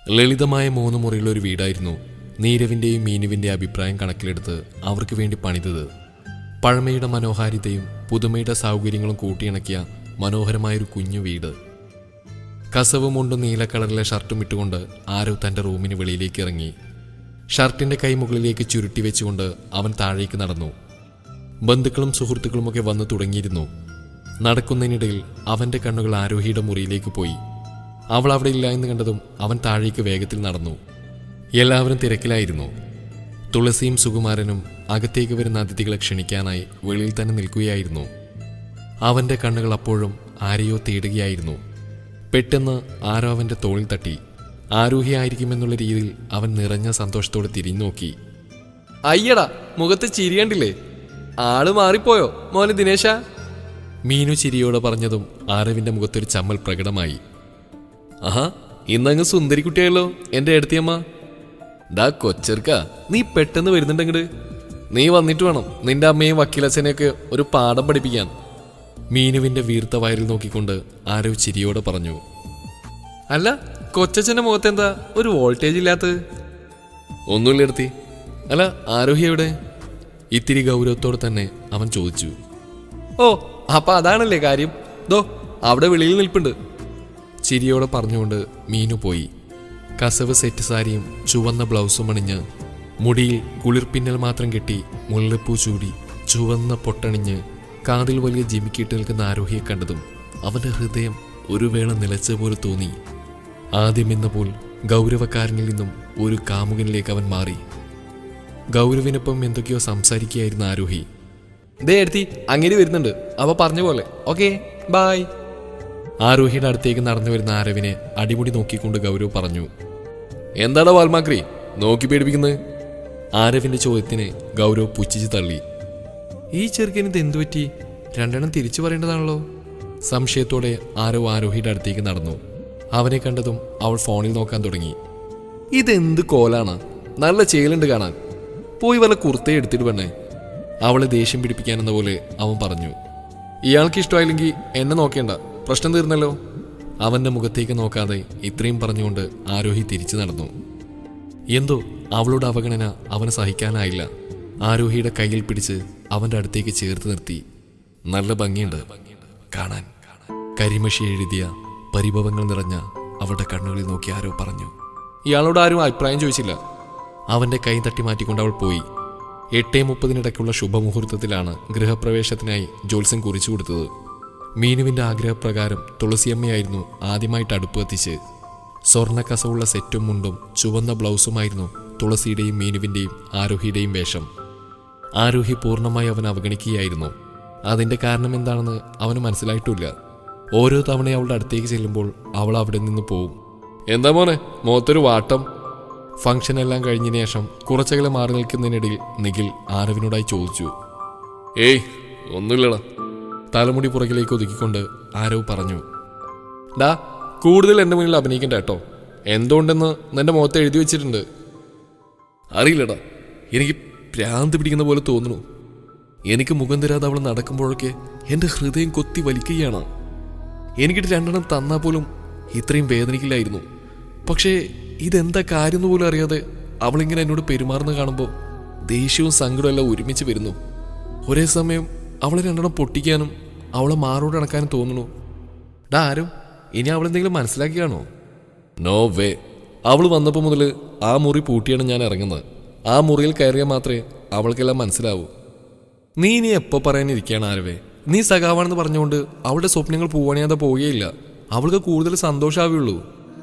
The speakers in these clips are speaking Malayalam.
ലളിതമായ മൂന്ന് മുറിയുള്ള ഒരു വീടായിരുന്നു നീരവിൻ്റെയും മീനുവിൻ്റെ അഭിപ്രായം കണക്കിലെടുത്ത് അവർക്ക് വേണ്ടി പണിതത് പഴമയുടെ മനോഹാരിതയും പുതുമയുടെ സൗകര്യങ്ങളും കൂട്ടിയിണക്കിയ മനോഹരമായൊരു കുഞ്ഞു വീട് കസവ് മുണ്ടും നീല കളറിലെ ഷർട്ടും ഇട്ടുകൊണ്ട് ആരോ തൻ്റെ റൂമിന് വെളിയിലേക്ക് ഇറങ്ങി ഷർട്ടിൻ്റെ കൈ മുകളിലേക്ക് ചുരുട്ടി വെച്ചുകൊണ്ട് അവൻ താഴേക്ക് നടന്നു ബന്ധുക്കളും സുഹൃത്തുക്കളുമൊക്കെ വന്നു തുടങ്ങിയിരുന്നു നടക്കുന്നതിനിടയിൽ അവൻ്റെ കണ്ണുകൾ ആരോഹിയുടെ മുറിയിലേക്ക് പോയി അവൾ അവിടെ ഇല്ല എന്ന് കണ്ടതും അവൻ താഴേക്ക് വേഗത്തിൽ നടന്നു എല്ലാവരും തിരക്കിലായിരുന്നു തുളസിയും സുകുമാരനും അകത്തേക്ക് വരുന്ന അതിഥികളെ ക്ഷണിക്കാനായി വെളിയിൽ തന്നെ നിൽക്കുകയായിരുന്നു അവൻ്റെ കണ്ണുകൾ അപ്പോഴും ആരെയോ തേടുകയായിരുന്നു പെട്ടെന്ന് ആരോ അവൻ്റെ തോളിൽ തട്ടി ആരോഹിയായിരിക്കുമെന്നുള്ള രീതിയിൽ അവൻ നിറഞ്ഞ സന്തോഷത്തോടെ തിരിഞ്ഞു നോക്കി അയ്യടാ മുഖത്ത് ചിരി കണ്ടില്ലേ ആള് മാറിപ്പോയോ മോനെ ദിനേശ മീനു ചിരിയോടെ പറഞ്ഞതും ആരവിൻ്റെ മുഖത്തൊരു ചമ്മൽ പ്രകടമായി ആഹാ ഇന്നങ്ങ് സുന്ദരിക്കുട്ടിയായല്ലോ എൻ്റെ അടുത്തിയമ്മ ഡാ കൊച്ചെറുക്ക നീ പെട്ടെന്ന് വരുന്നുണ്ടെങ്കിട് നീ വന്നിട്ട് വേണം നിന്റെ അമ്മയും വക്കീലച്ഛനെയൊക്കെ ഒരു പാഠം പഠിപ്പിക്കാൻ മീനുവിൻ്റെ വീർത്ത വയറിൽ നോക്കിക്കൊണ്ട് ആരോ ചിരിയോടെ പറഞ്ഞു അല്ല കൊച്ചച്ഛന്റെ മുഖത്ത് എന്താ ഒരു വോൾട്ടേജ് ഇല്ലാത്തത് ഒന്നുമില്ല എടുത്തി അല്ല ആരോഹി എവിടെ ഇത്തിരി ഗൗരവത്തോടെ തന്നെ അവൻ ചോദിച്ചു ഓ അപ്പൊ അതാണല്ലേ കാര്യം ദോ അവിടെ വെളിയിൽ നിൽപ്പുണ്ട് ചിരിയോടെ പറഞ്ഞുകൊണ്ട് മീനു പോയി കസവ് സെറ്റ് സാരിയും ചുവന്ന ബ്ലൗസും അണിഞ്ഞ് മുടിയിൽ കുളിർപ്പിന്നൽ മാത്രം കെട്ടി മുല്ലപ്പൂ ചൂടി ചുവന്ന പൊട്ടണിഞ്ഞ് കാതിൽ വലിയ ജിമിക്കിട്ട് നിൽക്കുന്ന ആരോഹിയെ കണ്ടതും അവന്റെ ഹൃദയം ഒരു വേള നിലച്ച പോലെ തോന്നി ആദ്യം എന്ന പോൽ ഗൗരവക്കാരനിൽ നിന്നും ഒരു കാമുകനിലേക്ക് അവൻ മാറി ഗൗരവിനൊപ്പം എന്തൊക്കെയോ സംസാരിക്കുകയായിരുന്ന ആരോഹി ദേ എടുത്തി അങ്ങനെ വരുന്നുണ്ട് അവ പറഞ്ഞ പോലെ ഓക്കെ ബായ് ആരോഹിയുടെ അടുത്തേക്ക് നടന്നു വരുന്ന ആരവിനെ അടിമുടി നോക്കിക്കൊണ്ട് ഗൗരവ് പറഞ്ഞു എന്താടാ വാൽമാക്രി നോക്കി പേടിപ്പിക്കുന്നത് ആരവിന്റെ ചോദ്യത്തിന് ഗൗരവ് പുച്ഛിച്ച് തള്ളി ഈ ചെറുക്കന് ഇത് എന്തു പറ്റി രണ്ടെണ്ണം തിരിച്ചു പറയേണ്ടതാണല്ലോ സംശയത്തോടെ ആരോ ആരോഹിയുടെ അടുത്തേക്ക് നടന്നു അവനെ കണ്ടതും അവൾ ഫോണിൽ നോക്കാൻ തുടങ്ങി ഇതെന്ത് കോലാണ് നല്ല ചേലുണ്ട് കാണാൻ പോയി വല്ല കുർത്തയെ എടുത്തിട്ട് വേണേ അവളെ ദേഷ്യം പിടിപ്പിക്കാനെന്ന പോലെ അവൻ പറഞ്ഞു ഇയാൾക്ക് ഇഷ്ടമായില്ലെങ്കിൽ എന്നെ നോക്കേണ്ട പ്രശ്നം തീർന്നല്ലോ അവന്റെ മുഖത്തേക്ക് നോക്കാതെ ഇത്രയും പറഞ്ഞുകൊണ്ട് ആരോഹി തിരിച്ചു നടന്നു എന്തോ അവളുടെ അവഗണന അവന് സഹിക്കാനായില്ല ആരോഹിയുടെ കയ്യിൽ പിടിച്ച് അവന്റെ അടുത്തേക്ക് ചേർത്ത് നിർത്തി നല്ല ഭംഗിയുണ്ട് കാണാൻ കരിമഷി എഴുതിയ പരിഭവങ്ങൾ നിറഞ്ഞ അവളുടെ കണ്ണുകളിൽ നോക്കി ആരോ പറഞ്ഞു ഇയാളോട് ആരും അഭിപ്രായം ചോദിച്ചില്ല അവന്റെ കൈ തട്ടി മാറ്റിക്കൊണ്ട് അവൾ പോയി എട്ടേ മുപ്പതിനിടയ്ക്കുള്ള ശുഭമുഹൂർത്തത്തിലാണ് ഗൃഹപ്രവേശത്തിനായി ജോത്സ്യൻ കുറിച്ചു കൊടുത്തത് മീനുവിന്റെ ആഗ്രഹപ്രകാരം തുളസിയമ്മയായിരുന്നു ആദ്യമായിട്ട് അടുപ്പ് കത്തിച്ച് സ്വർണ്ണ കസവുള്ള സെറ്റും മുണ്ടും ചുവന്ന ബ്ലൗസുമായിരുന്നു തുളസിയുടെയും മീനുവിന്റെയും ആരോഹിയുടെയും വേഷം ആരോഹി പൂർണ്ണമായി അവൻ അവഗണിക്കുകയായിരുന്നു അതിന്റെ കാരണം എന്താണെന്ന് അവന് മനസ്സിലായിട്ടില്ല ഓരോ തവണ അവളുടെ അടുത്തേക്ക് ചെല്ലുമ്പോൾ അവൾ അവിടെ നിന്ന് പോവും എന്താ മോനെ മുഖത്തൊരു വാട്ടം ഫംഗ്ഷൻ എല്ലാം കഴിഞ്ഞതിന് ശേഷം കുറച്ചകലെ മാറി നിൽക്കുന്നതിനിടയിൽ നിഖിൽ ആരവിനോടായി ചോദിച്ചു ഏയ് ഒന്നുമില്ലടാ തലമുടി പുറകിലേക്ക് ഒതുക്കിക്കൊണ്ട് ആരവ് പറഞ്ഞു ഡാ കൂടുതൽ എൻ്റെ മുന്നിൽ അഭിനയിക്കണ്ട കേട്ടോ എന്തുകൊണ്ടെന്ന് നിന്റെ മുഖത്ത് എഴുതി വെച്ചിട്ടുണ്ട് അറിയില്ലടാ എനിക്ക് ഭ്രാന്ത് പിടിക്കുന്ന പോലെ തോന്നുന്നു എനിക്ക് മുഖം തരാതെ അവൾ നടക്കുമ്പോഴൊക്കെ എൻ്റെ ഹൃദയം കൊത്തി വലിക്കുകയാണ് എനിക്കിട്ട് രണ്ടെണ്ണം തന്നാൽ പോലും ഇത്രയും വേദനിക്കില്ലായിരുന്നു പക്ഷേ ഇതെന്താ കാര്യം എന്ന് പോലും അറിയാതെ അവളിങ്ങനെ എന്നോട് പെരുമാറുന്ന കാണുമ്പോൾ ദേഷ്യവും സങ്കടവും എല്ലാം ഒരുമിച്ച് വരുന്നു ഒരേ സമയം അവളെ രണ്ടെണ്ണം പൊട്ടിക്കാനും അവളെ മാറോട് അണക്കാനും തോന്നുന്നു ഡാ ആരും ഇനി അവളെന്തെങ്കിലും മനസ്സിലാക്കിയാണോ നോ വേ അവൾ വന്നപ്പോൾ മുതൽ ആ മുറി പൂട്ടിയാണ് ഞാൻ ഇറങ്ങുന്നത് ആ മുറിയിൽ കയറിയാൽ മാത്രമേ അവൾക്കെല്ലാം മനസ്സിലാവൂ നീ ഇനി എപ്പോൾ പറയാനിരിക്കുകയാണ് ആരവേ നീ സഖാവാണെന്ന് പറഞ്ഞുകൊണ്ട് അവളുടെ സ്വപ്നങ്ങൾ പോവാണിയാതെ പോവുകയില്ല അവൾക്ക് കൂടുതൽ സന്തോഷമാവുകയുള്ളൂ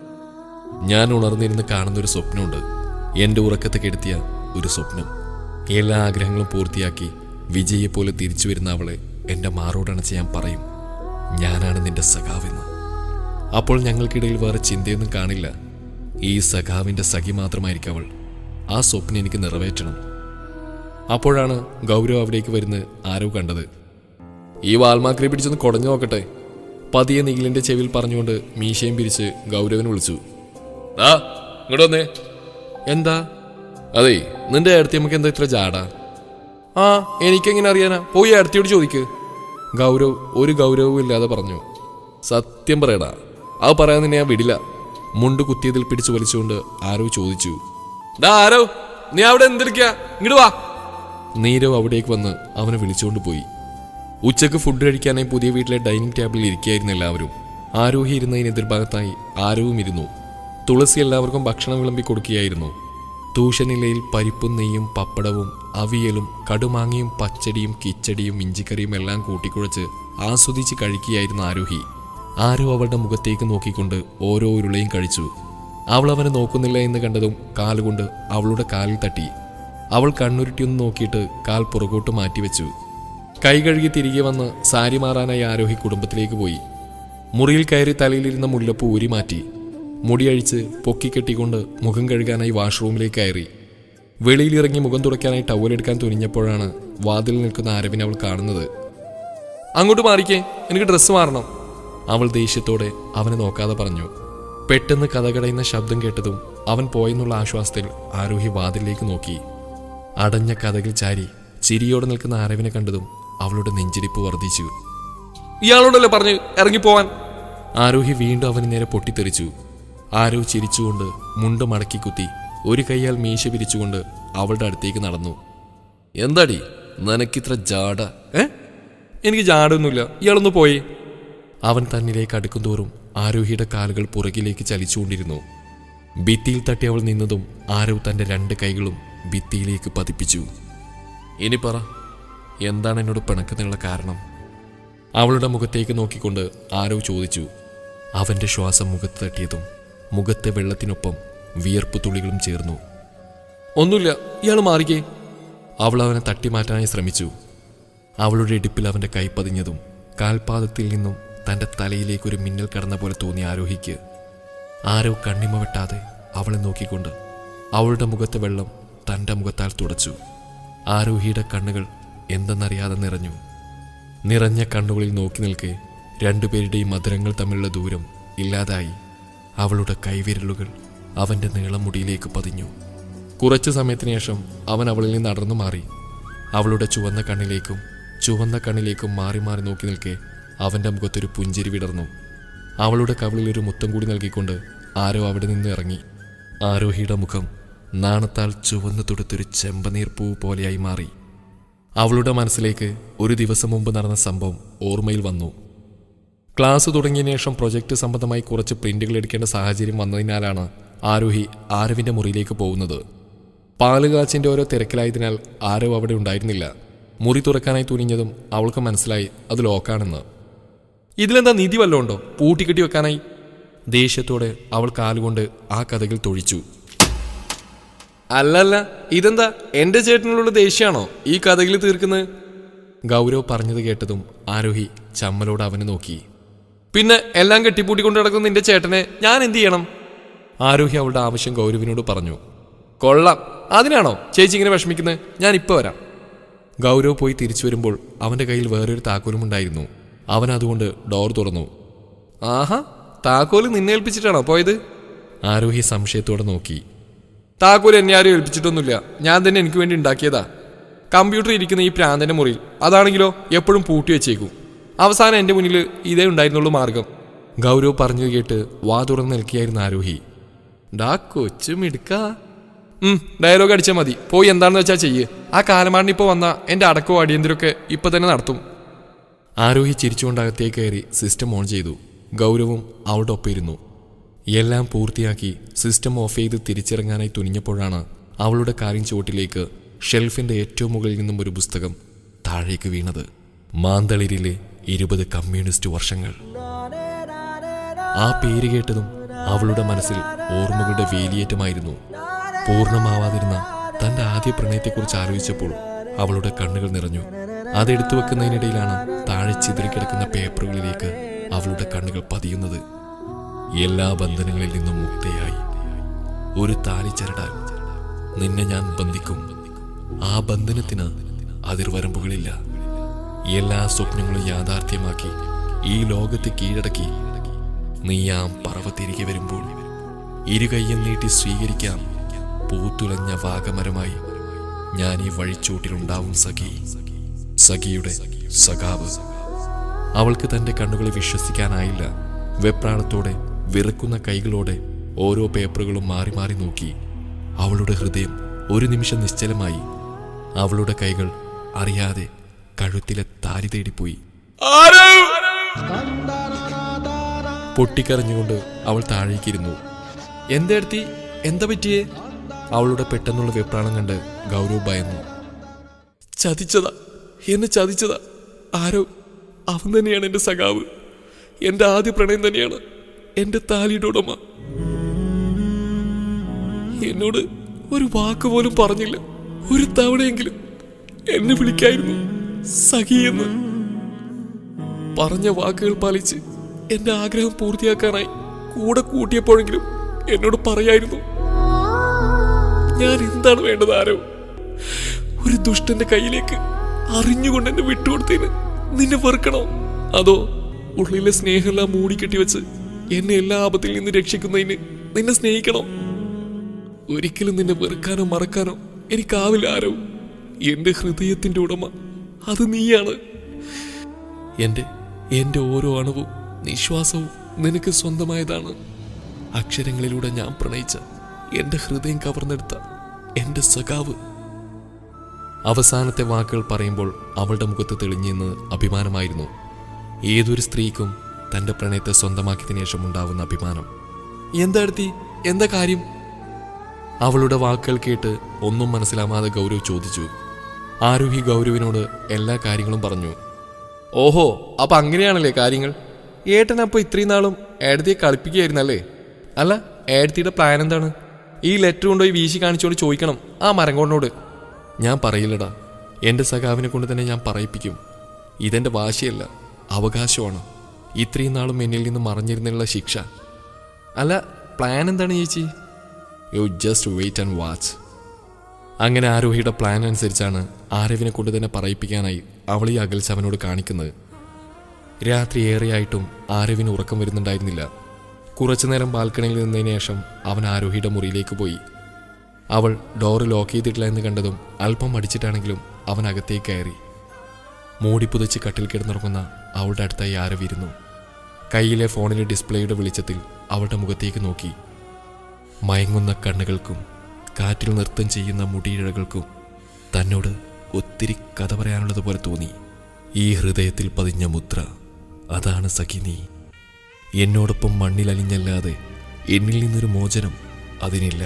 ഞാൻ ഉണർന്നിരുന്ന് കാണുന്ന ഒരു സ്വപ്നമുണ്ട് എൻ്റെ ഉറക്കത്തെ കെടുത്തിയ ഒരു സ്വപ്നം എല്ലാ ആഗ്രഹങ്ങളും പൂർത്തിയാക്കി വിജയെ പോലെ തിരിച്ചു വരുന്ന അവളെ എൻ്റെ മാറോടണച്ച് ഞാൻ പറയും ഞാനാണ് നിന്റെ സഖാവെന്ന് അപ്പോൾ ഞങ്ങൾക്കിടയിൽ വേറെ ചിന്തയൊന്നും കാണില്ല ഈ സഖാവിൻ്റെ സഖി മാത്രമായിരിക്കും അവൾ ആ സ്വപ്നം എനിക്ക് നിറവേറ്റണം അപ്പോഴാണ് ഗൗരവ് അവിടേക്ക് വരുന്നത് ആരോ കണ്ടത് ഈ വാൽമാക്രിയെ പിടിച്ചൊന്ന് കുടഞ്ഞു നോക്കട്ടെ പതിയെ നിഖിലിന്റെ ചെവിയിൽ പറഞ്ഞുകൊണ്ട് മീശയും പിരിച്ച് ഗൗരവനെ വിളിച്ചു ആ ഇങ്ങോട്ട് വന്നേ എന്താ അതെ നിന്റെ അടുത്ത് നമുക്ക് എന്താ ഇത്ര ജാടാ ആ എനിക്കെങ്ങനെ അറിയാനാ പോയി അടുത്തിയോട് ചോദിക്ക് ഗൗരവ് ഒരു ഗൗരവവും ഇല്ലാതെ പറഞ്ഞു സത്യം പറയടാ അത് പറയാൻ നിന്നെ ഞാൻ വിടില്ല മുണ്ട് കുത്തിയതിൽ പിടിച്ചു വലിച്ചുകൊണ്ട് ആരോ ചോദിച്ചു ഡാ ആരോ നീ അവിടെ എന്തെടുക്കുക ഇങ്ങോട്ട് വാ നീരവ് അവിടേക്ക് വന്ന് അവനെ വിളിച്ചുകൊണ്ട് പോയി ഉച്ചക്ക് ഫുഡ് കഴിക്കാനായി പുതിയ വീട്ടിലെ ഡൈനിങ് ടേബിളിൽ ഇരിക്കുകയായിരുന്നു എല്ലാവരും ആരോഹി ഇരുന്നതിന് എതിർഭാഗത്തായി ആരവും ഇരുന്നു തുളസി എല്ലാവർക്കും ഭക്ഷണം വിളമ്പി കൊടുക്കുകയായിരുന്നു തൂഷനിലയിൽ പരിപ്പും നെയ്യും പപ്പടവും അവിയലും കടുമാങ്ങയും പച്ചടിയും കിച്ചടിയും ഇഞ്ചിക്കറിയും എല്ലാം കൂട്ടിക്കുഴച്ച് ആസ്വദിച്ച് കഴിക്കുകയായിരുന്നു ആരോഹി ആരോ അവളുടെ മുഖത്തേക്ക് നോക്കിക്കൊണ്ട് ഓരോ ഉരുളയും കഴിച്ചു അവൾ അവനെ നോക്കുന്നില്ല എന്ന് കണ്ടതും കാലുകൊണ്ട് അവളുടെ കാലിൽ തട്ടി അവൾ കണ്ണുരുട്ടിയൊന്ന് നോക്കിയിട്ട് കാൽ പുറകോട്ട് മാറ്റിവെച്ചു കൈ കഴുകി തിരികെ വന്ന് സാരി മാറാനായി ആരോഹി കുടുംബത്തിലേക്ക് പോയി മുറിയിൽ കയറി തലയിലിരുന്ന മുല്ലപ്പൂ ഊരി മാറ്റി മുടിയഴിച്ച് പൊക്കിക്കെട്ടിക്കൊണ്ട് മുഖം കഴുകാനായി വാഷ്റൂമിലേക്ക് കയറി വെളിയിലിറങ്ങി മുഖം തുടയ്ക്കാനായി ടവലെടുക്കാൻ തുനിഞ്ഞപ്പോഴാണ് വാതിൽ നിൽക്കുന്ന ആരവിനെ അവൾ കാണുന്നത് അങ്ങോട്ട് മാറിക്കേ എനിക്ക് ഡ്രസ്സ് മാറണം അവൾ ദേഷ്യത്തോടെ അവനെ നോക്കാതെ പറഞ്ഞു പെട്ടെന്ന് കഥകടയുന്ന ശബ്ദം കേട്ടതും അവൻ പോയെന്നുള്ള ആശ്വാസത്തിൽ ആരോഹി വാതിലിലേക്ക് നോക്കി അടഞ്ഞ കഥകിൽ ചാരി ചിരിയോടെ നിൽക്കുന്ന ആരവിനെ കണ്ടതും അവളുടെ നെഞ്ചിടിപ്പ് വർദ്ധിച്ചു ഇയാളോടല്ലേ പറഞ്ഞ് ഇറങ്ങിപ്പോവാൻ ആരോഹി വീണ്ടും അവന് നേരെ പൊട്ടിത്തെറിച്ചു ആരോ ചിരിച്ചുകൊണ്ട് മുണ്ട് മടക്കി കുത്തി ഒരു കൈയാൽ മീശ പിരിച്ചുകൊണ്ട് അവളുടെ അടുത്തേക്ക് നടന്നു എന്താടി നിനക്കിത്ര ജാട ഏ എനിക്ക് ജാടൊന്നുമില്ല ഇയാളൊന്ന് പോയി അവൻ തന്നിലേക്ക് അടുക്കുന്തോറും ആരോഹിയുടെ കാലുകൾ പുറകിലേക്ക് ചലിച്ചുകൊണ്ടിരുന്നു ഭിത്തിയിൽ തട്ടി അവൾ നിന്നതും ആരവ് തന്റെ രണ്ട് കൈകളും ഭിത്തിയിലേക്ക് പതിപ്പിച്ചു ഇനി പറ എന്താണ് എന്നോട് പിണക്കുന്നതിനുള്ള കാരണം അവളുടെ മുഖത്തേക്ക് നോക്കിക്കൊണ്ട് ആരവ് ചോദിച്ചു അവന്റെ ശ്വാസം മുഖത്ത് തട്ടിയതും മുഖത്തെ വെള്ളത്തിനൊപ്പം വിയർപ്പ് തുള്ളികളും ചേർന്നു ഒന്നുമില്ല ഇയാൾ മാറിക്കേ അവൾ അവനെ തട്ടിമാറ്റാനായി ശ്രമിച്ചു അവളുടെ ഇടുപ്പിൽ അവന്റെ കൈ പതിഞ്ഞതും കാൽപാദത്തിൽ നിന്നും തന്റെ തലയിലേക്ക് ഒരു മിന്നൽ കടന്ന പോലെ തോന്നിയ ആരോഹിക്ക് ആരോ കണ്ണിമ വെട്ടാതെ അവളെ നോക്കിക്കൊണ്ട് അവളുടെ മുഖത്തെ വെള്ളം തന്റെ മുഖത്താൽ തുടച്ചു ആരോഹിയുടെ കണ്ണുകൾ എന്തെന്നറിയാതെ നിറഞ്ഞു നിറഞ്ഞ കണ്ണുകളിൽ നോക്കി നിൽക്കെ രണ്ടുപേരുടെയും മധുരങ്ങൾ തമ്മിലുള്ള ദൂരം ഇല്ലാതായി അവളുടെ കൈവിരലുകൾ അവന്റെ നീളം മുടിയിലേക്ക് പതിഞ്ഞു കുറച്ചു സമയത്തിന് ശേഷം അവൻ അവളിൽ നിന്ന് അടർന്നു മാറി അവളുടെ ചുവന്ന കണ്ണിലേക്കും ചുവന്ന കണ്ണിലേക്കും മാറി മാറി നോക്കി നിൽക്കെ അവന്റെ മുഖത്തൊരു പുഞ്ചിരി വിടർന്നു അവളുടെ കവിളിൽ ഒരു മുത്തം കൂടി നൽകിക്കൊണ്ട് ആരോ അവിടെ നിന്ന് ഇറങ്ങി ആരോഹിയുടെ മുഖം നാണത്താൽ ചുവന്നു തുടുത്തൊരു ചെമ്പനീർ പൂ പോലെയായി മാറി അവളുടെ മനസ്സിലേക്ക് ഒരു ദിവസം മുമ്പ് നടന്ന സംഭവം ഓർമ്മയിൽ വന്നു ക്ലാസ് തുടങ്ങിയ ശേഷം പ്രൊജക്ട് സംബന്ധമായി കുറച്ച് പ്രിന്റുകൾ എടുക്കേണ്ട സാഹചര്യം വന്നതിനാലാണ് ആരോഹി ആരവിന്റെ മുറിയിലേക്ക് പോകുന്നത് പാലുകാച്ചിന്റെ ഓരോ തിരക്കിലായതിനാൽ ആരവ് അവിടെ ഉണ്ടായിരുന്നില്ല മുറി തുറക്കാനായി തുനിഞ്ഞതും അവൾക്ക് മനസ്സിലായി അത് ലോക്കാണെന്ന് ഇതിലെന്താ നിധി വല്ലതും ഉണ്ടോ പൂട്ടിക്കെട്ടി വെക്കാനായി ദേഷ്യത്തോടെ അവൾ കാലുകൊണ്ട് ആ കഥകൾ തൊഴിച്ചു അല്ലല്ല ഇതെന്താ എന്റെ ചേട്ടനുള്ള ദേഷ്യമാണോ ഈ കഥകിൽ തീർക്കുന്നത് ഗൗരവ് പറഞ്ഞത് കേട്ടതും ആരോഹി ചമ്മലോട് അവനെ നോക്കി പിന്നെ എല്ലാം കെട്ടിപ്പൂട്ടിക്കൊണ്ട് നടക്കുന്ന നിന്റെ ചേട്ടനെ ഞാൻ എന്ത് ചെയ്യണം ആരോഹി അവളുടെ ആവശ്യം ഗൗരവിനോട് പറഞ്ഞു കൊള്ളാം അതിനാണോ ചേച്ചി ഇങ്ങനെ വിഷമിക്കുന്നത് ഞാൻ ഇപ്പൊ വരാം ഗൗരവ് പോയി തിരിച്ചു വരുമ്പോൾ അവന്റെ കയ്യിൽ വേറൊരു താക്കോലുമുണ്ടായിരുന്നു അവൻ അതുകൊണ്ട് ഡോർ തുറന്നു ആഹാ താക്കോല് നിന്നെ ഏൽപ്പിച്ചിട്ടാണോ പോയത് ആരോഹി സംശയത്തോടെ നോക്കി താക്കോല് എന്നെ ആരും ഏൽപ്പിച്ചിട്ടൊന്നുമില്ല ഞാൻ തന്നെ എനിക്ക് വേണ്ടി ഉണ്ടാക്കിയതാ കമ്പ്യൂട്ടർ ഇരിക്കുന്ന ഈ പ്രാന്തന്റെ മുറിയിൽ അതാണെങ്കിലോ എപ്പോഴും പൂട്ടി വെച്ചേക്കും അവസാനം എന്റെ മുന്നിൽ ഇതേ ഉണ്ടായിരുന്നുള്ളൂ മാർഗം ഗൗരവ് പറഞ്ഞത് കേട്ട് വാ തുറന്ന് നിൽക്കുകയായിരുന്നു ആരോഹി ഡാ കൊച്ചു മിടുക്ക ഉം ഡയലോഗ് അടിച്ചാൽ മതി പോയി എന്താണെന്ന് വെച്ചാൽ ചെയ്യ് ആ കാലമാടിന് ഇപ്പോൾ വന്ന എന്റെ അടക്കവും അടിയന്തരമൊക്കെ ഇപ്പൊ തന്നെ നടത്തും ആരോഹി ചിരിച്ചുകൊണ്ട് അകത്തേക്ക് കയറി സിസ്റ്റം ഓൺ ചെയ്തു ഗൗരവും അവളുടെ ഒപ്പം ഇരുന്നു എല്ലാം പൂർത്തിയാക്കി സിസ്റ്റം ഓഫ് ചെയ്ത് തിരിച്ചിറങ്ങാനായി തുനിഞ്ഞപ്പോഴാണ് അവളുടെ കാര്യം ചുവട്ടിലേക്ക് ഷെൽഫിന്റെ ഏറ്റവും മുകളിൽ നിന്നും ഒരു പുസ്തകം താഴേക്ക് വീണത് മാന്തളിരിലെ ഇരുപത് കമ്മ്യൂണിസ്റ്റ് വർഷങ്ങൾ ആ പേര് കേട്ടതും അവളുടെ മനസ്സിൽ ഓർമ്മകളുടെ വേലിയേറ്റമായിരുന്നു പൂർണ്ണമാവാതിരുന്ന തന്റെ ആദ്യ പ്രണയത്തെക്കുറിച്ച് ആലോചിച്ചപ്പോൾ അവളുടെ കണ്ണുകൾ നിറഞ്ഞു അതെടുത്തു വെക്കുന്നതിനിടയിലാണ് താഴെ ചിതറിക്കിടക്കുന്ന പേപ്പറുകളിലേക്ക് അവളുടെ കണ്ണുകൾ പതിയുന്നത് എല്ലാ ബന്ധനങ്ങളിൽ നിന്നും മുക്തയായി ഒരു താലി ചരടാൻ നിന്നെ ഞാൻ ബന്ധിക്കും ആ ബന്ധനത്തിന് അതിർവരമ്പുകളില്ല എല്ലാ സ്വപ്നങ്ങളും യാഥാർത്ഥ്യമാക്കി ഈ ലോകത്തെ കീഴടക്കി നീയാം പറവ തിരികെ വരുമ്പോൾ ഇരുകയ്യം നീട്ടി സ്വീകരിക്കാം പൂത്തുലഞ്ഞ വാഗമരമായി ഞാൻ ഈ വഴിച്ചൂട്ടിലുണ്ടാവും സഖി സഖിയുടെ സഖാവ് അവൾക്ക് തന്റെ കണ്ണുകളെ വിശ്വസിക്കാനായില്ല വെപ്രാളത്തോടെ വിറക്കുന്ന കൈകളോടെ ഓരോ പേപ്പറുകളും മാറി മാറി നോക്കി അവളുടെ ഹൃദയം ഒരു നിമിഷം നിശ്ചലമായി അവളുടെ കൈകൾ അറിയാതെ കഴുത്തിലെ താരി തേടിപ്പോയി പൊട്ടിക്കരഞ്ഞുകൊണ്ട് അവൾ താഴേക്കിരുന്നു എന്തെടുത്തി എന്താ പറ്റിയേ അവളുടെ പെട്ടെന്നുള്ള വെപ്രാളം കണ്ട് ഗൗരവ് ഭയന്നു ചതിച്ചതാ എന്നെ ചതിച്ചതാ ആരോ അവൻ തന്നെയാണ് എൻ്റെ സഖാവ് എൻ്റെ ആദ്യ പ്രണയം തന്നെയാണ് എൻ്റെ താലിയുടെ ഉടമ എന്നോട് ഒരു വാക്ക് പോലും പറഞ്ഞില്ല ഒരു തവണയെങ്കിലും എന്നെ വിളിക്കായിരുന്നു സഖിയെന്ന് പറഞ്ഞ വാക്കുകൾ പാലിച്ച് എന്റെ ആഗ്രഹം പൂർത്തിയാക്കാനായി കൂടെ കൂട്ടിയപ്പോഴെങ്കിലും എന്നോട് പറയായിരുന്നു ഞാൻ എന്താണ് വേണ്ടത് ആരോ ഒരു ദുഷ്ടന്റെ കയ്യിലേക്ക് അറിഞ്ഞുകൊണ്ട് എന്നെ വിട്ടുകൊടുത്തതിന് നിന്നെ വെറുക്കണോ അതോ ഉള്ളിലെ സ്നേഹമെല്ലാം മൂടിക്കെട്ടി വെച്ച് എന്നെ എല്ലാ ആപത്തിൽ നിന്ന് രക്ഷിക്കുന്നതിന് നിന്നെ സ്നേഹിക്കണോ ഒരിക്കലും നിന്നെ വെറുക്കാനോ മറക്കാനോ എനിക്കാവില്ല ആരോ എന്റെ ഹൃദയത്തിന്റെ ഉടമ അത് നീയാണ് എന്റെ എന്റെ ഓരോ അണുവും നിശ്വാസവും നിനക്ക് സ്വന്തമായതാണ് അക്ഷരങ്ങളിലൂടെ ഞാൻ പ്രണയിച്ച എന്റെ ഹൃദയം കവർന്നെടുത്ത എന്റെ സഖാവ് അവസാനത്തെ വാക്കുകൾ പറയുമ്പോൾ അവളുടെ മുഖത്ത് തെളിഞ്ഞെന്ന് അഭിമാനമായിരുന്നു ഏതൊരു സ്ത്രീക്കും തന്റെ പ്രണയത്തെ സ്വന്തമാക്കിയതിനു ശേഷം ഉണ്ടാവുന്ന അഭിമാനം എന്താ എടുത്തി എന്താ കാര്യം അവളുടെ വാക്കുകൾ കേട്ട് ഒന്നും മനസ്സിലാവാതെ ഗൗരവ് ചോദിച്ചു ആരോഹി ഗൗരവിനോട് എല്ലാ കാര്യങ്ങളും പറഞ്ഞു ഓഹോ അപ്പൊ അങ്ങനെയാണല്ലേ കാര്യങ്ങൾ ഏട്ടൻ അപ്പൊ ഇത്രയും നാളും ഏടത്തിയെ കളിപ്പിക്കുകയായിരുന്നല്ലേ അല്ല ഏടത്തിയുടെ പ്ലാൻ എന്താണ് ഈ ലെറ്റർ കൊണ്ടുപോയി വീശി കാണിച്ചുകൊണ്ട് ചോദിക്കണം ആ മരങ്കോടിനോട് ഞാൻ പറയില്ലടാ എൻ്റെ സഖാവിനെ കൊണ്ട് തന്നെ ഞാൻ പറയിപ്പിക്കും ഇതെൻ്റെ വാശിയല്ല അവകാശമാണ് ഇത്രയും നാളും എന്നിൽ നിന്ന് മറഞ്ഞിരുന്നുള്ള ശിക്ഷ അല്ല പ്ലാൻ എന്താണ് ചേച്ചി you just wait and watch അങ്ങനെ ആരോഹിയുടെ പ്ലാൻ അനുസരിച്ചാണ് ആരവിനെ കൊണ്ട് തന്നെ പറയിപ്പിക്കാനായി അവൾ ഈ അകൽച്ച അവനോട് കാണിക്കുന്നത് രാത്രി ഏറെയായിട്ടും ആരവിന് ഉറക്കം വരുന്നുണ്ടായിരുന്നില്ല കുറച്ചുനേരം ബാൽക്കണിയിൽ നിന്നതിന് ശേഷം അവൻ ആരോഹിയുടെ മുറിയിലേക്ക് പോയി അവൾ ഡോറ് ലോക്ക് ചെയ്തിട്ടില്ല എന്ന് കണ്ടതും അല്പം മടിച്ചിട്ടാണെങ്കിലും അവൻ അകത്തേക്ക് കയറി മൂടി പുതച്ച് കട്ടിൽ കിടന്നുറങ്ങുന്ന അവളുടെ അടുത്തായി ആരവിരുന്നു കയ്യിലെ ഫോണിലെ ഡിസ്പ്ലേയുടെ വെളിച്ചത്തിൽ അവളുടെ മുഖത്തേക്ക് നോക്കി മയങ്ങുന്ന കണ്ണുകൾക്കും കാറ്റിൽ നൃത്തം ചെയ്യുന്ന മുടിയിഴകൾക്കും തന്നോട് ഒത്തിരി കഥ പറയാനുള്ളതുപോലെ തോന്നി ഈ ഹൃദയത്തിൽ പതിഞ്ഞ മുദ്ര അതാണ് സഖി നീ എന്നോടൊപ്പം മണ്ണിലലിഞ്ഞല്ലാതെ എന്നിൽ നിന്നൊരു മോചനം അതിനില്ല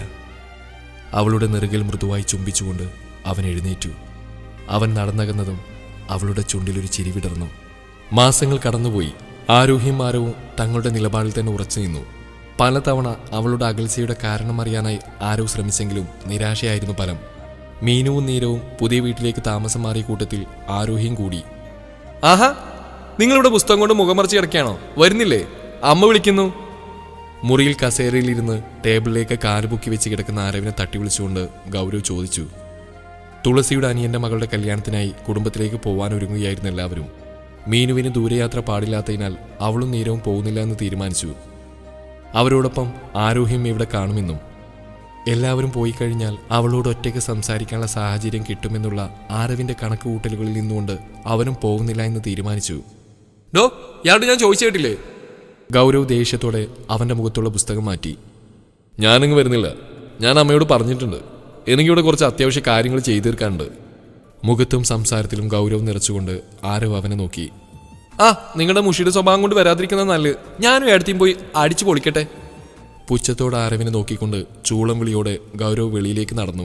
അവളുടെ നെറുകൽ മൃദുവായി ചുംബിച്ചുകൊണ്ട് അവൻ എഴുന്നേറ്റു അവൻ നടന്നകന്നതും അവളുടെ ചുണ്ടിലൊരു ചിരി വിടർന്നു മാസങ്ങൾ കടന്നുപോയി ആരോഹ്യം ആരവും തങ്ങളുടെ നിലപാടിൽ തന്നെ ഉറച്ചു നിന്നു പലതവണ അവളുടെ അകൽച്ചയുടെ കാരണമറിയാനായി ആരോ ശ്രമിച്ചെങ്കിലും നിരാശയായിരുന്നു ഫലം മീനുവും നീരവും പുതിയ വീട്ടിലേക്ക് താമസം മാറിയ കൂട്ടത്തിൽ ആരോഹ്യം കൂടി ആഹാ നിങ്ങളിവിടെ പുസ്തകം കൊണ്ട് മുഖമറച്ച് കിടക്കുകയാണോ വരുന്നില്ലേ അമ്മ വിളിക്കുന്നു മുറിയിൽ കസേരയിലിരുന്ന് ടേബിളിലേക്ക് കാലുപൊക്കി വെച്ച് കിടക്കുന്ന ആരവിനെ തട്ടി വിളിച്ചുകൊണ്ട് ഗൗരവ് ചോദിച്ചു തുളസിയുടെ അനിയന്റെ മകളുടെ കല്യാണത്തിനായി കുടുംബത്തിലേക്ക് പോവാൻ ഒരുങ്ങുകയായിരുന്നു എല്ലാവരും മീനുവിന് ദൂരയാത്ര പാടില്ലാത്തതിനാൽ അവളും നീരവും പോകുന്നില്ല എന്ന് തീരുമാനിച്ചു അവരോടൊപ്പം ആരോഹ്യം ഇവിടെ കാണുമെന്നും എല്ലാവരും പോയി കഴിഞ്ഞാൽ അവളോട് ഒറ്റയ്ക്ക് സംസാരിക്കാനുള്ള സാഹചര്യം കിട്ടുമെന്നുള്ള ആരവിന്റെ കണക്കുകൂട്ടലുകളിൽ നിന്നുകൊണ്ട് അവനും പോകുന്നില്ല എന്ന് തീരുമാനിച്ചു ഡോ ഇയാളോട് ഞാൻ ചോദിച്ചു കേട്ടില്ലേ ഗൗരവ് ദേഷ്യത്തോടെ അവന്റെ മുഖത്തുള്ള പുസ്തകം മാറ്റി ഞാനങ്ങ് വരുന്നില്ല ഞാൻ അമ്മയോട് പറഞ്ഞിട്ടുണ്ട് എനിക്കിവിടെ കുറച്ച് അത്യാവശ്യ കാര്യങ്ങൾ ചെയ്തു തീർക്കാനുണ്ട് മുഖത്തും സംസാരത്തിലും ഗൗരവ് നിറച്ചുകൊണ്ട് ആരവ് അവനെ നോക്കി ആ നിങ്ങളുടെ മുഷിയുടെ സ്വഭാവം കൊണ്ട് വരാതിരിക്കുന്നത് നല്ലത് ഞാനും ഏടത്തിയും പോയി അടിച്ചു പൊളിക്കട്ടെ പുച്ഛത്തോടെ ആരവിനെ നോക്കിക്കൊണ്ട് ചൂളം വിളിയോടെ ഗൗരവ് വെളിയിലേക്ക് നടന്നു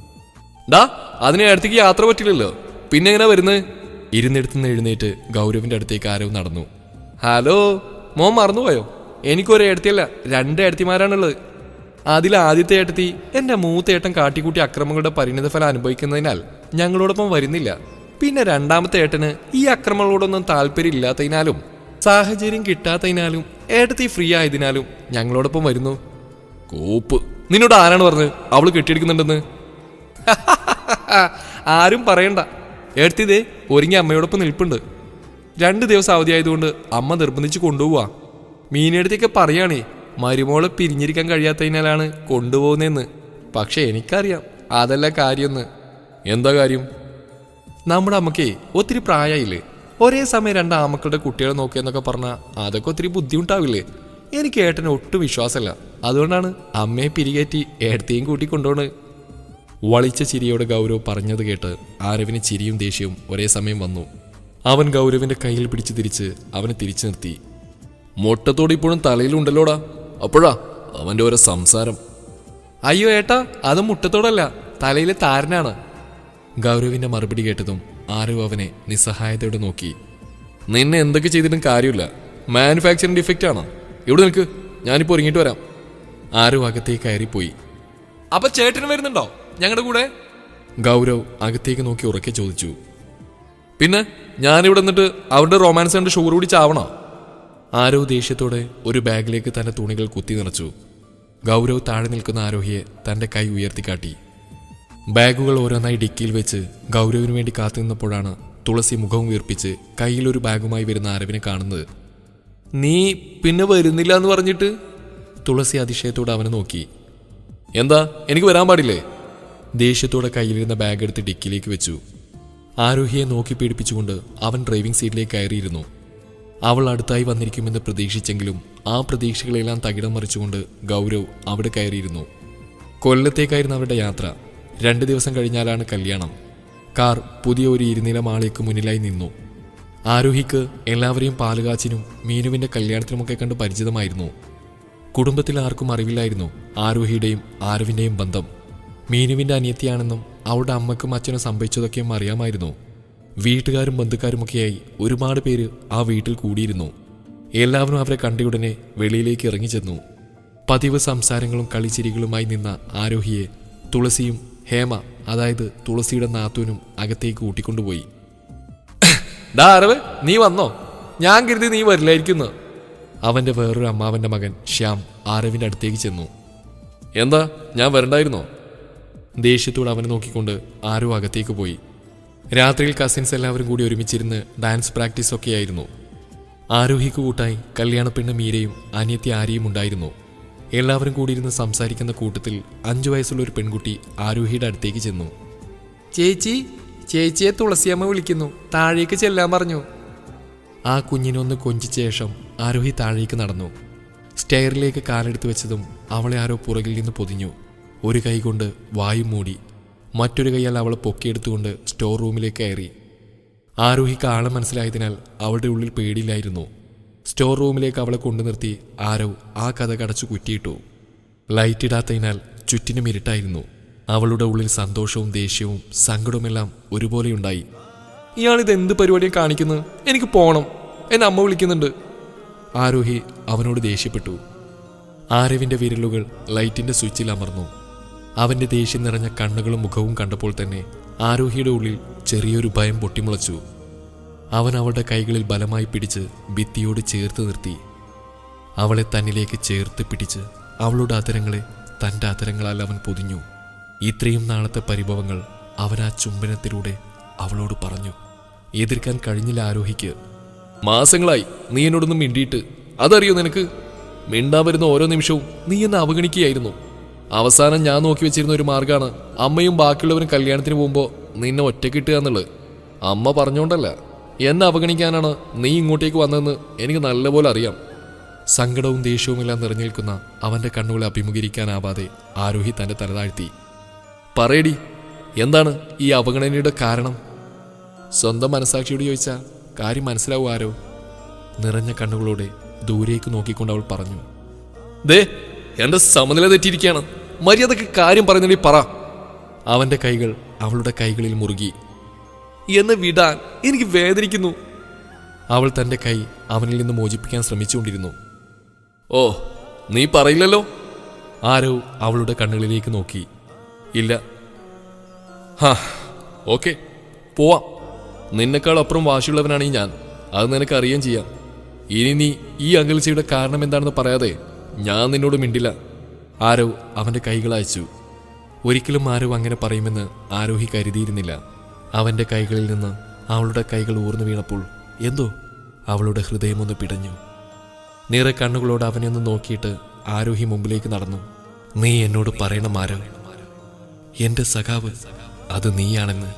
ഡാ അതിന് ഏടത്തേക്ക് യാത്ര പറ്റില്ലല്ലോ പിന്നെ എങ്ങനെ വരുന്നത് ഇരുന്നിടത്തുനിന്ന് എഴുന്നേറ്റ് ഗൗരവിന്റെ അടുത്തേക്ക് ആരവ് നടന്നു ഹലോ മോൻ മറന്നുപോയോ എനിക്കൊരു ഏടത്തിയല്ല രണ്ട് ഏടത്തിമാരാണുള്ളത് അതിൽ ആദ്യത്തെ ഏട്ടത്തി എന്റെ മൂത്ത ഏട്ടൻ കാട്ടിക്കൂട്ടി അക്രമങ്ങളുടെ പരിണിതഫലം അനുഭവിക്കുന്നതിനാൽ ഞങ്ങളോടൊപ്പം വരുന്നില്ല പിന്നെ രണ്ടാമത്തെ ഏട്ടന് ഈ അക്രമങ്ങളോടൊന്നും താല്പര്യം ഇല്ലാത്തതിനാലും സാഹചര്യം കിട്ടാത്തതിനാലും ഏട്ടത്തി ഫ്രീ ആയതിനാലും ഞങ്ങളോടൊപ്പം വരുന്നു കോപ്പ് നിന്നോട് ആരാണ് പറഞ്ഞത് അവള് കെട്ടിയെടുക്കുന്നുണ്ടെന്ന് ആരും പറയണ്ട എടുത്തിതേ ഒരുങ്ങി അമ്മയോടൊപ്പം നിൽപ്പുണ്ട് രണ്ട് ദിവസം അവധിയായതുകൊണ്ട് അമ്മ നിർബന്ധിച്ച് കൊണ്ടുപോവാ മീനെടുത്തേക്ക് പറയാണേ മരുമോളെ പിരിഞ്ഞിരിക്കാൻ കഴിയാത്തതിനാലാണ് കൊണ്ടുപോകുന്നതെന്ന് പക്ഷെ എനിക്കറിയാം അതല്ല കാര്യമെന്ന് എന്താ കാര്യം നമ്മുടെ അമ്മക്കേ ഒത്തിരി പ്രായമായില്ലേ ഒരേ സമയം രണ്ട് ആമക്കളുടെ കുട്ടികളെ നോക്കിയെന്നൊക്കെ പറഞ്ഞാൽ അതൊക്കെ ഒത്തിരി ബുദ്ധിമുട്ടാവില്ലേ എനിക്ക് ഏട്ടന് ഒട്ടും വിശ്വാസമല്ല അതുകൊണ്ടാണ് അമ്മയെ പിരികേറ്റി ഏടത്തെയും കൂട്ടി കൊണ്ടുപോണ് വളിച്ച ചിരിയോടെ ഗൗരവ് പറഞ്ഞത് കേട്ട് ആരവിന് ചിരിയും ദേഷ്യവും ഒരേ സമയം വന്നു അവൻ ഗൗരവിന്റെ കയ്യിൽ പിടിച്ച് തിരിച്ച് അവനെ തിരിച്ചു നിർത്തി മൊട്ടത്തോട് ഇപ്പോഴും തലയിലുണ്ടല്ലോടാ അപ്പോഴാ അവന്റെ ഓരോ സംസാരം അയ്യോ ഏട്ടാ അത് മുട്ടത്തോടല്ല തലയിലെ താരനാണ് ഗൗരവിന്റെ മറുപടി കേട്ടതും ആരവ് അവനെ നിസ്സഹായതയോടെ നോക്കി നിന്നെ എന്തൊക്കെ ചെയ്തിട്ടും കാര്യമില്ല മാനുഫാക്ചറിംഗ് ഡിഫക്റ്റ് ആണോ ഇവിടെ നിൽക്ക് ഞാനിപ്പോൾ ഒരുങ്ങിയിട്ട് വരാം ആരവ് അകത്തേക്ക് കയറിപ്പോയി അപ്പൊ ചേട്ടൻ വരുന്നുണ്ടോ ഞങ്ങളുടെ കൂടെ ഗൗരവ് അകത്തേക്ക് നോക്കി ഉറക്കെ ചോദിച്ചു പിന്നെ ഞാനിവിടെ നിന്നിട്ട് അവരുടെ റൊമാൻസ് കണ്ട് ഷുഗർ കൂടി ചാവണോ ആരോ ദേഷ്യത്തോടെ ഒരു ബാഗിലേക്ക് തന്റെ തുണികൾ കുത്തി നിറച്ചു ഗൗരവ് താഴെ നിൽക്കുന്ന ആരോഹിയെ തന്റെ കൈ ഉയർത്തിക്കാട്ടി ബാഗുകൾ ഓരോന്നായി ഡിക്കിയിൽ വെച്ച് ഗൗരവിന് വേണ്ടി കാത്തുനിന്നപ്പോഴാണ് തുളസി മുഖവും വീർപ്പിച്ച് കയ്യിലൊരു ബാഗുമായി വരുന്ന ആരവിനെ കാണുന്നത് നീ പിന്നെ വരുന്നില്ല എന്ന് പറഞ്ഞിട്ട് തുളസി അതിശയത്തോടെ അവനെ നോക്കി എന്താ എനിക്ക് വരാൻ പാടില്ലേ ദേഷ്യത്തോടെ കയ്യിലിരുന്ന ബാഗ് എടുത്ത് ഡിക്കിയിലേക്ക് വെച്ചു ആരോഹിയെ നോക്കി പീഡിപ്പിച്ചുകൊണ്ട് അവൻ ഡ്രൈവിംഗ് സീറ്റിലേക്ക് കയറിയിരുന്നു അവൾ അടുത്തായി വന്നിരിക്കുമെന്ന് പ്രതീക്ഷിച്ചെങ്കിലും ആ പ്രതീക്ഷകളെല്ലാം തകിടം മറിച്ചുകൊണ്ട് ഗൗരവ് അവിടെ കയറിയിരുന്നു കൊല്ലത്തേക്കായിരുന്നു അവരുടെ യാത്ര രണ്ട് ദിവസം കഴിഞ്ഞാലാണ് കല്യാണം കാർ പുതിയ ഒരു ഇരുനില മാളിക്ക് മുന്നിലായി നിന്നു ആരോഹിക്ക് എല്ലാവരെയും പാലുകാച്ചിനും മീനുവിന്റെ കല്യാണത്തിനുമൊക്കെ കണ്ട് പരിചിതമായിരുന്നു കുടുംബത്തിൽ ആർക്കും അറിവില്ലായിരുന്നു ആരോഹിയുടെയും ആരവിന്റെയും ബന്ധം മീനുവിന്റെ അനിയത്തിയാണെന്നും അവളുടെ അമ്മക്കും അച്ഛനും സംഭവിച്ചതൊക്കെയും അറിയാമായിരുന്നു വീട്ടുകാരും ബന്ധുക്കാരുമൊക്കെയായി ഒരുപാട് പേര് ആ വീട്ടിൽ കൂടിയിരുന്നു എല്ലാവരും അവരെ കണ്ടയുടനെ വെളിയിലേക്ക് ഇറങ്ങിച്ചെന്നു പതിവ് സംസാരങ്ങളും കളിച്ചിരികളുമായി നിന്ന ആരോഹിയെ തുളസിയും ഹേമ അതായത് തുളസിയുടെ നാത്തൂനും അകത്തേക്ക് കൂട്ടിക്കൊണ്ടുപോയി ഡാ അരവ് നീ വന്നോ ഞാൻ കരുതി നീ വരില്ലായിരിക്കുന്നു അവന്റെ വേറൊരു അമ്മാവന്റെ മകൻ ശ്യാം ആരവിന്റെ അടുത്തേക്ക് ചെന്നു എന്താ ഞാൻ വരണ്ടായിരുന്നോ ദേഷ്യത്തോടെ അവനെ നോക്കിക്കൊണ്ട് ആരോ അകത്തേക്ക് പോയി രാത്രിയിൽ കസിൻസ് എല്ലാവരും കൂടി ഒരുമിച്ചിരുന്ന് ഡാൻസ് പ്രാക്ടീസ് ഒക്കെയായിരുന്നു ആരോഹിക്ക് കൂട്ടായി കല്യാണപ്പെണ്ണ് മീരയും അനിയത്തി ആര്യയും ഉണ്ടായിരുന്നു എല്ലാവരും കൂടിയിരുന്ന് സംസാരിക്കുന്ന കൂട്ടത്തിൽ അഞ്ചു വയസ്സുള്ള ഒരു പെൺകുട്ടി ആരോഹിയുടെ അടുത്തേക്ക് ചെന്നു ചേച്ചി ചേച്ചിയെ തുളസിയമ്മ വിളിക്കുന്നു താഴേക്ക് ചെല്ലാൻ പറഞ്ഞു ആ കുഞ്ഞിനൊന്ന് കൊഞ്ചിച്ച ശേഷം ആരോഹി താഴേക്ക് നടന്നു സ്റ്റെയറിലേക്ക് കാലെടുത്ത് വെച്ചതും അവളെ ആരോ പുറകിൽ നിന്ന് പൊതിഞ്ഞു ഒരു കൈ കൊണ്ട് വായു മൂടി മറ്റൊരു കൈയാൽ അവളെ പൊക്കിയെടുത്തുകൊണ്ട് സ്റ്റോർ റൂമിലേക്ക് കയറി ആരോഹിക്ക് ആളെ മനസ്സിലായതിനാൽ അവളുടെ ഉള്ളിൽ പേടിയില്ലായിരുന്നു സ്റ്റോർ റൂമിലേക്ക് അവളെ കൊണ്ടു നിർത്തി ആരോ ആ കഥ കടച്ചു കുറ്റിയിട്ടു ലൈറ്റ് ഇടാത്തതിനാൽ ചുറ്റിനും ഇരുട്ടായിരുന്നു അവളുടെ ഉള്ളിൽ സന്തോഷവും ദേഷ്യവും സങ്കടവുമെല്ലാം ഒരുപോലെയുണ്ടായി ഇയാളിത് എന്ത് പരിപാടിയാണ് കാണിക്കുന്നത് എനിക്ക് പോണം എന്നെ അമ്മ വിളിക്കുന്നുണ്ട് ആരോഹി അവനോട് ദേഷ്യപ്പെട്ടു ആരവിന്റെ വിരലുകൾ ലൈറ്റിന്റെ സ്വിച്ചിൽ അമർന്നു അവന്റെ ദേഷ്യം നിറഞ്ഞ കണ്ണുകളും മുഖവും കണ്ടപ്പോൾ തന്നെ ആരോഹിയുടെ ഉള്ളിൽ ചെറിയൊരു ഭയം പൊട്ടിമുളച്ചു അവൻ അവളുടെ കൈകളിൽ ബലമായി പിടിച്ച് ഭിത്തിയോട് ചേർത്ത് നിർത്തി അവളെ തന്നിലേക്ക് ചേർത്ത് പിടിച്ച് അവളുടെ അതരങ്ങളെ തന്റെ അതരങ്ങളാൽ അവൻ പൊതിഞ്ഞു ഇത്രയും നാളത്തെ പരിഭവങ്ങൾ അവൻ ആ ചുംബനത്തിലൂടെ അവളോട് പറഞ്ഞു എതിർക്കാൻ കഴിഞ്ഞില്ല ആരോഹിക്ക് മാസങ്ങളായി നീ എന്നോടൊന്നും മിണ്ടിയിട്ട് അതറിയോ നിനക്ക് മിണ്ടാൻ വരുന്ന ഓരോ നിമിഷവും നീ എന്നെ അവഗണിക്കുകയായിരുന്നു അവസാനം ഞാൻ നോക്കി വെച്ചിരുന്ന ഒരു മാർഗമാണ് അമ്മയും ബാക്കിയുള്ളവരും കല്യാണത്തിന് പോകുമ്പോൾ നിന്നെ ഒറ്റക്കിട്ടുക എന്നുള്ളത് അമ്മ പറഞ്ഞോണ്ടല്ല എന്നെ അവഗണിക്കാനാണ് നീ ഇങ്ങോട്ടേക്ക് വന്നതെന്ന് എനിക്ക് നല്ലപോലെ അറിയാം സങ്കടവും ദേഷ്യവുമെല്ലാം നിറഞ്ഞു നിൽക്കുന്ന അവന്റെ കണ്ണുകളെ അഭിമുഖീകരിക്കാനാവാതെ ആരോഹി തന്റെ തല താഴ്ത്തി പറയടി എന്താണ് ഈ അവഗണനയുടെ കാരണം സ്വന്തം മനസാക്ഷിയോട് ചോദിച്ചാൽ കാര്യം മനസ്സിലാവും ആരോ നിറഞ്ഞ കണ്ണുകളോടെ ദൂരേക്ക് നോക്കിക്കൊണ്ട് അവൾ പറഞ്ഞു ദേ എന്റെ സമനില തെറ്റിയിരിക്കുകയാണ് മര്യാദക്ക് കാര്യം പറയുന്നതിൽ പറ അവന്റെ കൈകൾ അവളുടെ കൈകളിൽ മുറുകി എന്നെ വിടാൻ എനിക്ക് വേദനിക്കുന്നു അവൾ തന്റെ കൈ അവനിൽ നിന്ന് മോചിപ്പിക്കാൻ ശ്രമിച്ചുകൊണ്ടിരുന്നു ഓ നീ പറയില്ലല്ലോ ആരോ അവളുടെ കണ്ണുകളിലേക്ക് നോക്കി ഇല്ല ഹാ ഓക്കെ പോവാം നിന്നെക്കാൾ അപ്പുറം വാശിയുള്ളവനാണ് ഈ ഞാൻ അത് നിനക്ക് അറിയാൻ ചെയ്യാം ഇനി നീ ഈ അകൽച്ചയുടെ കാരണം എന്താണെന്ന് പറയാതെ ഞാൻ നിന്നോട് മിണ്ടില്ല ആരോ അവന്റെ കൈകൾ അയച്ചു ഒരിക്കലും ആരോ അങ്ങനെ പറയുമെന്ന് ആരോഹി കരുതിയിരുന്നില്ല അവന്റെ കൈകളിൽ നിന്ന് അവളുടെ കൈകൾ ഊർന്നു വീണപ്പോൾ എന്തോ അവളുടെ ഹൃദയമൊന്ന് പിടഞ്ഞു നിറ കണ്ണുകളോട് അവനെ ഒന്ന് നോക്കിയിട്ട് ആരോഹി മുമ്പിലേക്ക് നടന്നു നീ എന്നോട് പറയണം ആരോ എന്റെ സഖാവ് അത് നീയാണെന്ന്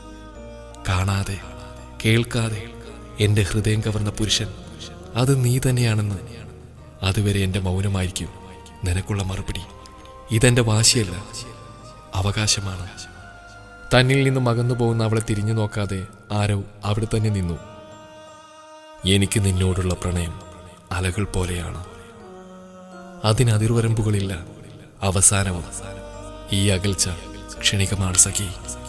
കാണാതെ കേൾക്കാതെ എന്റെ ഹൃദയം കവർന്ന പുരുഷൻ അത് നീ തന്നെയാണെന്ന് അതുവരെ എന്റെ മൗനമായിരിക്കും നിനക്കുള്ള മറുപടി ഇതെന്റെ വാശിയല്ല അവകാശമാണ് തന്നിൽ നിന്നും അകന്നു പോകുന്ന അവളെ തിരിഞ്ഞു നോക്കാതെ ആരവ് അവിടെ തന്നെ നിന്നു എനിക്ക് നിന്നോടുള്ള പ്രണയം അലകൾ പോലെയാണ് അതിന് അതിർവരമ്പുകളില്ല അവസാനവും ഈ അകൽച്ച ക്ഷണികമാണ് സഖി